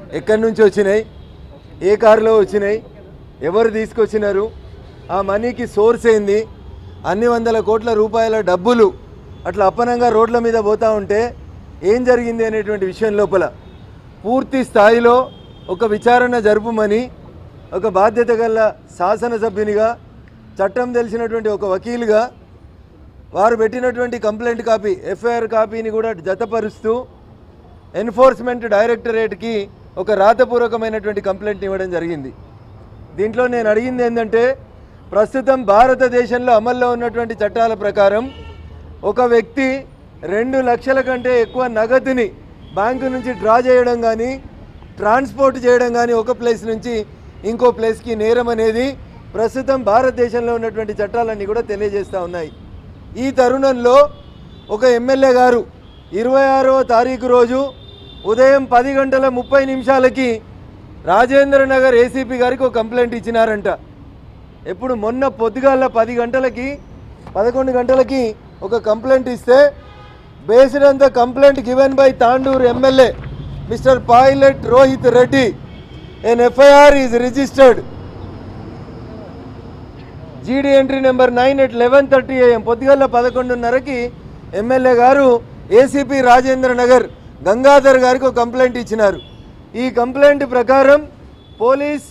ఎక్కడి నుంచి వచ్చినాయి ఏ కారులో వచ్చినాయి ఎవరు తీసుకొచ్చినారు ఆ మనీకి సోర్స్ ఏంది అన్ని వందల కోట్ల రూపాయల డబ్బులు అట్లా అప్పనంగా రోడ్ల మీద పోతా ఉంటే ఏం జరిగింది అనేటువంటి విషయం లోపల పూర్తి స్థాయిలో ఒక విచారణ జరుపుమని ఒక బాధ్యత గల శాసనసభ్యునిగా చట్టం తెలిసినటువంటి ఒక వకీలుగా వారు పెట్టినటువంటి కంప్లైంట్ కాపీ ఎఫ్ఐఆర్ కాపీని కూడా జతపరుస్తూ ఎన్ఫోర్స్మెంట్ డైరెక్టరేట్కి ఒక రాతపూర్వకమైనటువంటి కంప్లైంట్ ఇవ్వడం జరిగింది దీంట్లో నేను అడిగింది ఏంటంటే ప్రస్తుతం భారతదేశంలో అమల్లో ఉన్నటువంటి చట్టాల ప్రకారం ఒక వ్యక్తి రెండు లక్షల కంటే ఎక్కువ నగదుని బ్యాంకు నుంచి డ్రా చేయడం కానీ ట్రాన్స్పోర్ట్ చేయడం కానీ ఒక ప్లేస్ నుంచి ఇంకో ప్లేస్కి నేరం అనేది ప్రస్తుతం భారతదేశంలో ఉన్నటువంటి చట్టాలన్నీ కూడా తెలియజేస్తూ ఉన్నాయి ఈ తరుణంలో ఒక ఎమ్మెల్యే గారు ఇరవై ఆరవ తారీఖు రోజు ఉదయం పది గంటల ముప్పై నిమిషాలకి రాజేంద్ర నగర్ ఏసీపీ గారికి ఒక కంప్లైంట్ ఇచ్చినారంట ఎప్పుడు మొన్న పొద్దుగాల పది గంటలకి పదకొండు గంటలకి ఒక కంప్లైంట్ ఇస్తే based on the complaint given by Tandur MLA mister pilot Rohit Reddy N FIR is registered GD entry number nine at eleven thirty AM పొద్దుగల్ల పదకొండున్నరకి ఎమ్మెల్యే గారు ఏసీపీ రాజేంద్ర నగర్ గంగాధర్ గారికి ఒక కంప్లైంట్ ఇచ్చినారు ఈ కంప్లైంట్ ప్రకారం police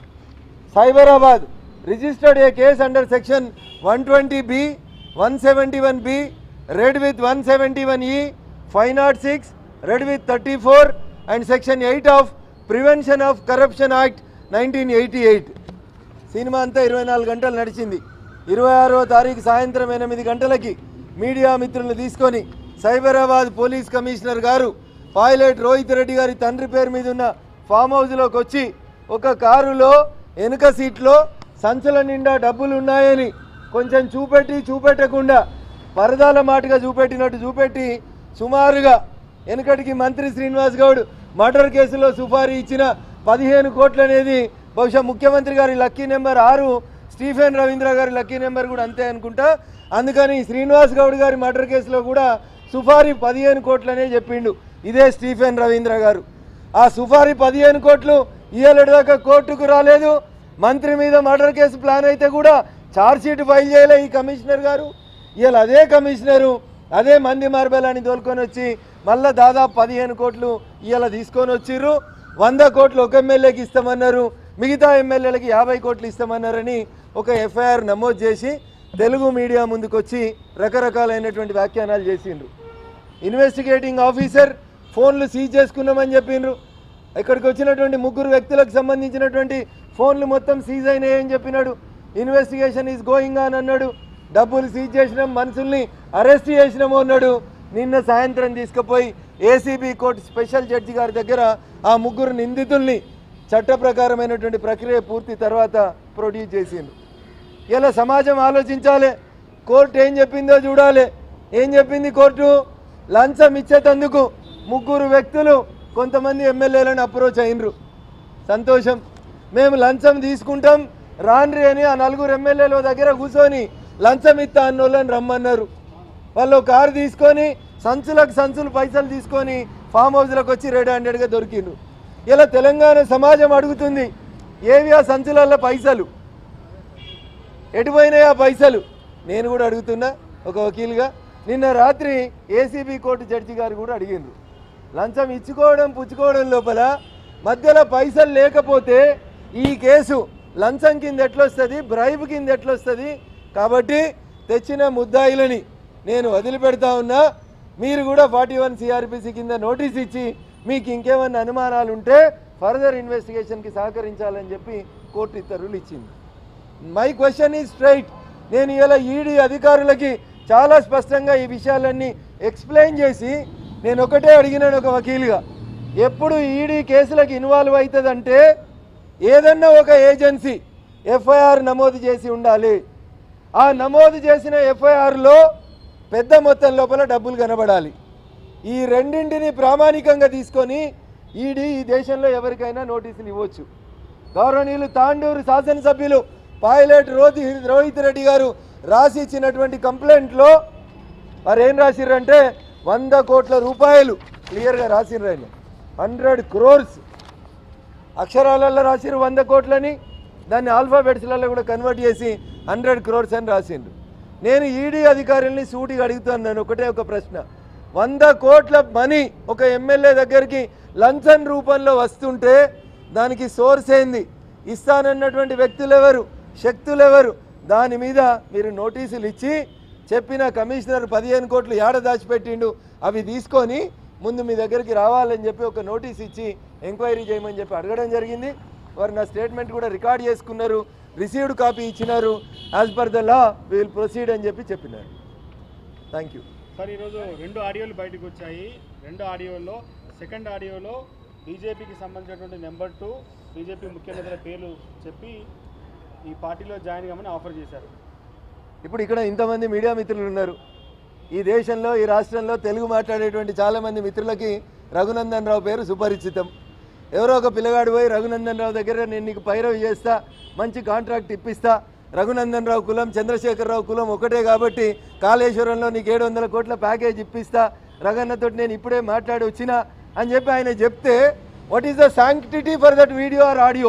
Cyberabad registered a case under section one twenty B one seventy one B read with one seventy one E five nought six read with thirty four and section eight of prevention of corruption act nineteen eighty eight cinema అంతా ఇరవై నాలుగు గంటలు నడిచింది ఇరవై ఆరో తారీఖు సాయంత్రం ఎనిమిది గంటలకి మీడియా మిత్రులను తీసుకొని సైబరాబాద్ పోలీస్ కమిషనర్ గారు పైలట్ రోహిత్ రెడ్డి గారి తండ్రి పేరు మీద ఉన్న ఫామ్ హౌస్లోకి వచ్చి ఒక కారులో వెనుక సీట్లో సంచుల నిండా డబ్బులు ఉన్నాయని కొంచెం చూపెట్టి చూపెట్టకుండా పరదాల మాటగా చూపెట్టినట్టు చూపెట్టి సుమారుగా వెనుకటికి మంత్రి శ్రీనివాస్ గౌడ్ మర్డర్ కేసులో సుపారీ ఇచ్చిన పదిహేను కోట్లు అనేది బహుశా ముఖ్యమంత్రి గారి లక్కీ నెంబర్ ఆరు స్టీఫెన్ రవీంద్ర గారి లక్కీ నెంబర్ కూడా అంతే అనుకుంటా అందుకని శ్రీనివాస్ గౌడ్ గారి మర్డర్ కేసులో కూడా సుఫారీ పదిహేను కోట్లనే చెప్పిండు ఇదే స్టీఫెన్ రవీంద్ర గారు ఆ సుఫారీ పదిహేను కోట్లు ఇయ్యలటి దాకా కోర్టుకు రాలేదు మంత్రి మీద మర్డర్ కేసు ప్లాన్ అయితే కూడా ఛార్జ్షీట్ ఫైల్ చేయలే ఈ కమిషనర్ గారు ఇవాళ అదే కమిషనరు అదే మంది మార్బెలాని తోలుకొని వచ్చి మళ్ళా దాదాపు పదిహేను కోట్లు ఇవాళ తీసుకొని వచ్చిర్రు వంద కోట్లు ఒక ఎమ్మెల్యేకి ఇస్తామన్నారు మిగతా ఎమ్మెల్యేలకి యాభై కోట్లు ఇస్తామన్నారని ఒక ఎఫ్ఐఆర్ నమోదు చేసి తెలుగు మీడియా ముందుకొచ్చి రకరకాలైనటువంటి వ్యాఖ్యానాలు చేసిండ్రు ఇన్వెస్టిగేటింగ్ ఆఫీసర్ ఫోన్లు సీజ్ చేసుకున్నామని చెప్పిండ్రు ఇక్కడికి వచ్చినటువంటి ముగ్గురు వ్యక్తులకు సంబంధించినటువంటి ఫోన్లు మొత్తం సీజ్ అయినాయని చెప్పినాడు ఇన్వెస్టిగేషన్ ఈజ్ గోయింగ్ ఆన్ అన్నాడు డబ్బులు సీజ్ చేసినాం మనుషుల్ని అరెస్ట్ చేసినాము అన్నాడు నిన్న సాయంత్రం తీసుకుపోయి ఏసీబీ కోర్టు స్పెషల్ జడ్జి గారి దగ్గర ఆ ముగ్గురు నిందితుల్ని చట్ట ప్రకారమైనటువంటి ప్రక్రియ పూర్తి తర్వాత ప్రొడ్యూస్ చేసిండ్రు ఇలా సమాజం ఆలోచించాలి కోర్టు ఏం చెప్పిందో చూడాలి ఏం చెప్పింది కోర్టు లంచం ఇచ్చేటందుకు ముగ్గురు వ్యక్తులు కొంతమంది ఎమ్మెల్యేలను అప్రోచ్ అయినరు సంతోషం మేము లంచం తీసుకుంటాం రాన్రి అని ఆ నలుగురు ఎమ్మెల్యేల దగ్గర కూర్చొని లంచం ఇస్తా అన్నోళ్ళని రమ్మన్నారు వాళ్ళు ఒక కారు తీసుకొని సంచులకు సంచులు పైసలు తీసుకొని ఫామ్ హౌస్లకు వచ్చి రెడ్ హ్యాండెడ్గా దొరికిండ్రు ఇలా తెలంగాణ సమాజం అడుగుతుంది ఏవి ఆ సంచులలో పైసలు ఎటుపోయినాయి ఆ పైసలు నేను కూడా అడుగుతున్నా ఒక వకీలుగా నిన్న రాత్రి ఏసీబీ కోర్టు జడ్జి గారు కూడా అడిగిండ్రు లంచం ఇచ్చుకోవడం పుచ్చుకోవడం లోపల మధ్యలో పైసలు లేకపోతే ఈ కేసు లంచం కింద ఎట్లొస్తుంది బ్రైబ్ కింద ఎట్లొస్తుంది కాబట్టి తెచ్చిన ముద్దాయిలని నేను వదిలిపెడతా ఉన్నా మీరు కూడా ఫార్టీ వన్ సిఆర్పిసి కింద నోటీస్ ఇచ్చి మీకు ఇంకేమన్నా అనుమానాలు ఉంటే ఫర్దర్ ఇన్వెస్టిగేషన్కి సహకరించాలని చెప్పి కోర్టు ఉత్తర్వులు ఇచ్చింది మై క్వశ్చన్ ఈజ్ స్ట్రైట్ నేను ఇలా ఈడీ అధికారులకి చాలా స్పష్టంగా ఈ విషయాలన్నీ ఎక్స్ప్లెయిన్ చేసి నేను ఒకటే అడిగినాను ఒక వకీలుగా ఎప్పుడు ఈడీ కేసులకు ఇన్వాల్వ్ అవుతుందంటే ఏదన్నా ఒక ఏజెన్సీ ఎఫ్ఐఆర్ నమోదు చేసి ఉండాలి ఆ నమోదు చేసిన ఎఫ్ఐఆర్లో పెద్ద మొత్తం లోపల డబ్బులు కనబడాలి ఈ రెండింటిని ప్రామాణికంగా తీసుకొని ఈడీ ఈ దేశంలో ఎవరికైనా నోటీసులు ఇవ్వచ్చు గౌరవనీయులు తాండూరు శాసనసభ్యులు పైలట్ రోహి రోహిత్ రెడ్డి గారు రాసి ఇచ్చినటువంటి కంప్లైంట్లో వారు ఏం రాసిర్రంటే వంద కోట్ల రూపాయలు క్లియర్గా రాసిర్రు ఆయన హండ్రెడ్ క్రోర్స్ అక్షరాలలో రాసిరు వంద కోట్లని దాన్ని ఆల్ఫాబెట్స్లలో కూడా కన్వర్ట్ చేసి హండ్రెడ్ క్రోర్స్ అని రాసిండ్రు నేను ఈడీ అధికారుల్ని సూటిగా అడుగుతున్నాను ఒకటే ఒక ప్రశ్న వంద కోట్ల మనీ ఒక ఎమ్మెల్యే దగ్గరికి లంచం రూపంలో వస్తుంటే దానికి సోర్స్ ఏంది ఇస్తానన్నటువంటి వ్యక్తులు ఎవరు శక్తులు ఎవరు దాని మీద మీరు నోటీసులు ఇచ్చి చెప్పిన కమిషనర్ పదిహేను కోట్లు ఏడ దాచిపెట్టిండు అవి తీసుకొని ముందు మీ దగ్గరికి రావాలని చెప్పి ఒక నోటీస్ ఇచ్చి ఎంక్వైరీ చేయమని చెప్పి అడగడం జరిగింది వారు నా స్టేట్మెంట్ కూడా రికార్డ్ చేసుకున్నారు రిసీవ్డ్ కాపీ ఇచ్చినారు as per the law will proceed అని చెప్పి చెప్పినారు థ్యాంక్ యూ సార్ ఈరోజు రెండు ఆడియోలు బయటకు వచ్చాయి రెండు ఆడియోల్లో సెకండ్ ఆడియోలో బీజేపీకి సంబంధించినటువంటి నెంబర్ టూ బీజేపీ ముఖ్యమంత్రి పేర్లు చెప్పి ఈ పార్టీలో జాయిన్ కామని ఆఫర్ చేశారు ఇప్పుడు ఇక్కడ ఇంతమంది మీడియా మిత్రులు ఉన్నారు ఈ దేశంలో ఈ రాష్ట్రంలో తెలుగు మాట్లాడేటువంటి చాలామంది మిత్రులకి రఘునందన్ రావు పేరు సుపరిచితం ఎవరో ఒక పిల్లగాడు పోయి రఘునందన్ రావు దగ్గర నేను నీకు పైరవి చేస్తా మంచి కాంట్రాక్ట్ ఇప్పిస్తా రఘునందన్ రావు కులం చంద్రశేఖరరావు కులం ఒకటే కాబట్టి కాళేశ్వరంలో నీకు ఏడు వందల కోట్ల ప్యాకేజ్ ఇప్పిస్తా రఘన్నతో నేను ఇప్పుడే మాట్లాడి వచ్చినా అని చెప్పి ఆయన చెప్తే what is the sanctity for that video or audio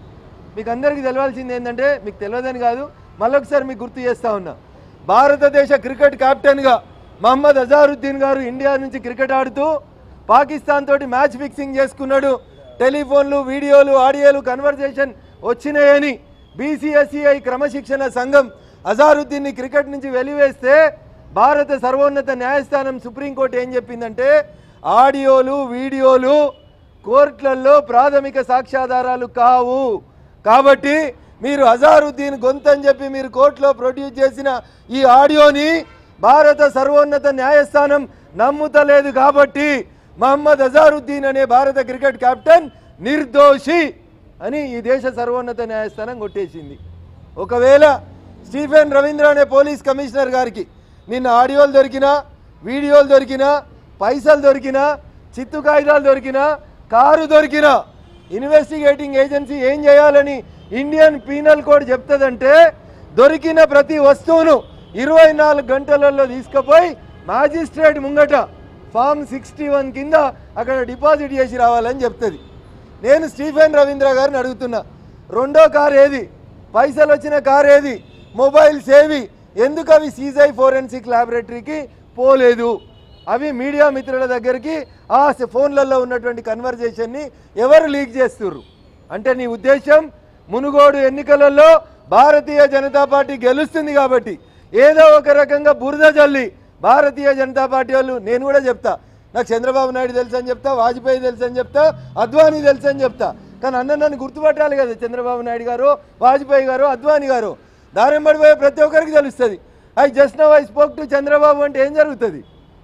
మీకు అందరికీ తెలవాల్సింది ఏంటంటే మీకు తెలియదని కాదు మళ్ళొకసారి మీకు గుర్తు చేస్తా ఉన్నా భారతదేశ క్రికెట్ కెప్టెన్గా మహమ్మద్ అజారుద్దీన్ గారు ఇండియా నుంచి క్రికెట్ ఆడుతూ పాకిస్తాన్ తోటి మ్యాచ్ ఫిక్సింగ్ చేసుకున్నాడు టెలిఫోన్లు వీడియోలు ఆడియోలు కన్వర్జేషన్ వచ్చినాయని బీసీఎస్ఈఐ క్రమశిక్షణ సంఘం అజారుద్దీన్ని క్రికెట్ నుంచి వెలివేస్తే భారత సర్వోన్నత న్యాయస్థానం సుప్రీంకోర్టు ఏం చెప్పిందంటే ఆడియోలు వీడియోలు కోర్టులలో ప్రాథమిక సాక్ష్యాధారాలు కావు కాబట్టి మీరు అజారుద్దీన్ గొంతని చెప్పి మీరు కోర్టులో ప్రొడ్యూస్ చేసిన ఈ ఆడియోని భారత సర్వోన్నత న్యాయస్థానం నమ్ముతలేదు కాబట్టి మహమ్మద్ అజారుద్దీన్ అనే భారత క్రికెట్ కెప్టెన్ నిర్దోషి అని ఈ దేశ సర్వోన్నత న్యాయస్థానం కొట్టేసింది ఒకవేళ స్టీఫెన్ రవీంద్ర అనే పోలీస్ కమిషనర్ గారికి నిన్న ఆడియోలు దొరికినా వీడియోలు దొరికినా పైసలు దొరికినా చిత్తు కాగితాలు దొరికినా కారు దొరికినా ఇన్వెస్టిగేటింగ్ ఏజెన్సీ ఏం చేయాలని ఇండియన్ పీనల్ కోడ్ చెప్తుందంటే దొరికిన ప్రతి వస్తువును ఇరవై నాలుగు గంటలలో తీసుకుపోయి మ్యాజిస్ట్రేట్ ముంగట ఫామ్ సిక్స్టీ వన్ కింద అక్కడ డిపాజిట్ చేసి రావాలని చెప్తుంది నేను స్టీఫెన్ రవీంద్ర గారిని అడుగుతున్నా రెండో కార్ ఏది పైసలు వచ్చిన కార్ ఏది మొబైల్స్ ఏవి ఎందుకు అవి సీజై ఫోరెన్సిక్ ల్యాబొరేటరీకి పోలేదు అవి మీడియా మిత్రుల దగ్గరికి ఆ స- ఫోన్లలో ఉన్నటువంటి కన్వర్జేషన్ని ఎవరు లీక్ చేస్తుర్రు అంటే నీ ఉద్దేశం మునుగోడు ఎన్నికలలో భారతీయ జనతా పార్టీ గెలుస్తుంది కాబట్టి ఏదో ఒక రకంగా బురద జల్లి భారతీయ జనతా పార్టీ వాళ్ళు నేను కూడా చెప్తా నాకు చంద్రబాబు నాయుడు తెలుసు అని చెప్తా వాజ్పేయి తెలుసు అని చెప్తా అద్వానీ తెలుసు అని చెప్తా కానీ అన్న నన్ను గుర్తుపట్టాలి కదా చంద్రబాబు నాయుడు గారు వాజ్పేయి గారు అద్వానీ గారు దారింబడి పోయే ప్రతి ఒక్కరికి తెలుస్తుంది I just now I spoke to Chandrababu అంటే ఏం జరుగుతుంది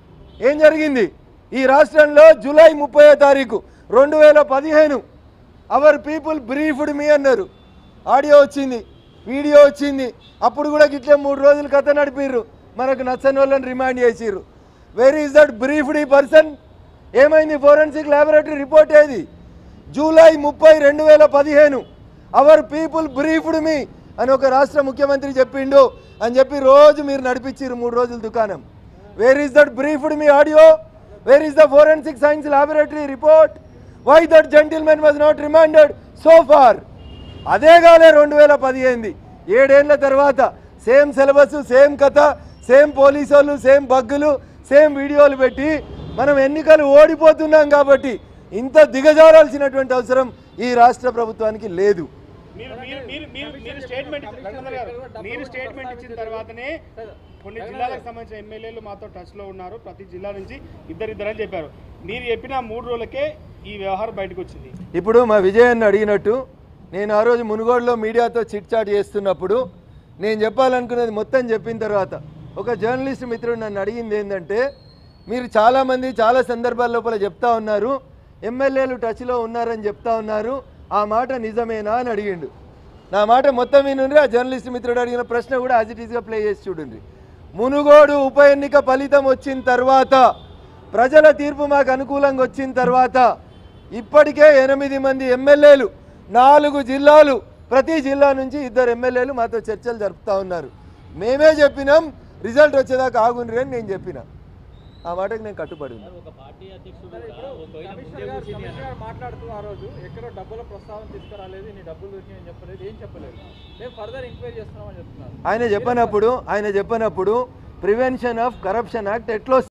ఏం జరిగింది ఈ రాష్ట్రంలో జూలై ముప్పై తారీఖు రెండు వేల పదిహేను అవర్ పీపుల్ బ్రీఫ్డ్ మీ అన్నారు ఆడియో వచ్చింది వీడియో వచ్చింది అప్పుడు కూడా గిట్లే మూడు రోజులు కథ నడిపిర్రు మనకు నచ్చని వాళ్ళని రిమాండ్ చేసిర్రు వెర్ ఈస్ దట్ బ్రీఫ్డ్ ఈ పర్సన్ ఏమైంది ఫోరెన్సిక్ ల్యాబొరేటరీ రిపోర్ట్ ఏది జూలై ముప్పై రెండు వేల పదిహేను అవర్ పీపుల్ బ్రీఫ్డ్ మీ అని ఒక రాష్ట్ర ముఖ్యమంత్రి చెప్పిండు అని చెప్పి రోజు మీరు నడిపించారు మూడు రోజుల దుకాణం వేర్ ఈస్ దట్ బ్రీఫ్డ్ మీ audio where is the forensic science laboratory report why that gentleman was not remanded so far అదే కాలే రెండు వేల పదిహేను ఏడేళ్ల తర్వాత సేమ్ సిలబస్ సేమ్ కథ సేమ్ పోలీసు వాళ్ళు సేమ్ బగ్గులు సేమ్ వీడియోలు పెట్టి మనం ఎన్నికలు ఓడిపోతున్నాం కాబట్టి ఇంత దిగజారాల్సినటువంటి అవసరం ఈ రాష్ట్ర ప్రభుత్వానికి లేదు మీరు మీరు మీరు మీరు మీరు స్టేట్మెంట్ రఘునందన్ గారు మీరు స్టేట్మెంట్ ఇచ్చిన తర్వాతనే కొన్ని జిల్లాలకు సంబంధించిన ఎమ్మెల్యేలు మాతో టచ్లో ఉన్నారు ప్రతి జిల్లా నుంచి ఇద్దరిద్దరు అని చెప్పారు మీరు చెప్పిన మూడు రోజులకే ఈ వ్యవహారం బయటకు వచ్చింది ఇప్పుడు మా విజయన్ని అడిగినట్టు నేను ఆ రోజు మునుగోడులో మీడియాతో చిట్ చాట్ చేస్తున్నప్పుడు నేను చెప్పాలనుకున్నది మొత్తం చెప్పిన తర్వాత ఒక జర్నలిస్ట్ మిత్రుడు నన్ను అడిగింది ఏంటంటే మీరు చాలామంది చాలా సందర్భాల లోపల చెప్తా ఉన్నారు ఎమ్మెల్యేలు టచ్లో ఉన్నారని చెప్తా ఉన్నారు ఆ మాట నిజమేనా అని అడిగిండు నా మాట మొత్తం వినుండ్రి ఆ జర్నలిస్ట్ మిత్రుడు అడిగిన ప్రశ్న కూడా యాజ్ ఇట్ ఈస్గా ప్లే చేసి చూడండి మునుగోడు ఉప ఎన్నిక ఫలితం వచ్చిన తర్వాత ప్రజల తీర్పు మాకు అనుకూలంగా వచ్చిన తర్వాత ఇప్పటికే ఎనిమిది మంది ఎమ్మెల్యేలు నాలుగు జిల్లాలు ప్రతి జిల్లా నుంచి ఇద్దరు ఎమ్మెల్యేలు మాతో చర్చలు జరుపుతా ఉన్నారు మేమే చెప్పినాం రిజల్ట్ వచ్చేదాకా ఆగుండ్రి అని నేను చెప్పిన ఆ మాటకు నేను కట్టుబడి ఉన్నాను ఒక పార్టీ అధ్యక్షుడు సరే, కూడా ఇప్పుడు ఒక ఆయన కమిషనర్ ముందే గారు కూర్చుని కమిషనర్ అన్నాడు. గారు మాట్లాడుతూ ఆ రోజు ఎక్కడో డబ్బుల ప్రస్తావన తీసుకురాలేదు నీ డబ్బులు దొరికినాయని చెప్పలేదు ఏం చెప్పలేదు మేము ఫర్దర్ ఎంక్వైరీ చేస్తున్నామని చెప్తున్నారు ఆయన చెప్పనప్పుడు ఆయన చెప్పనప్పుడు ప్రివెన్షన్ ఆఫ్ కరప్షన్ యాక్ట్ ఎట్లా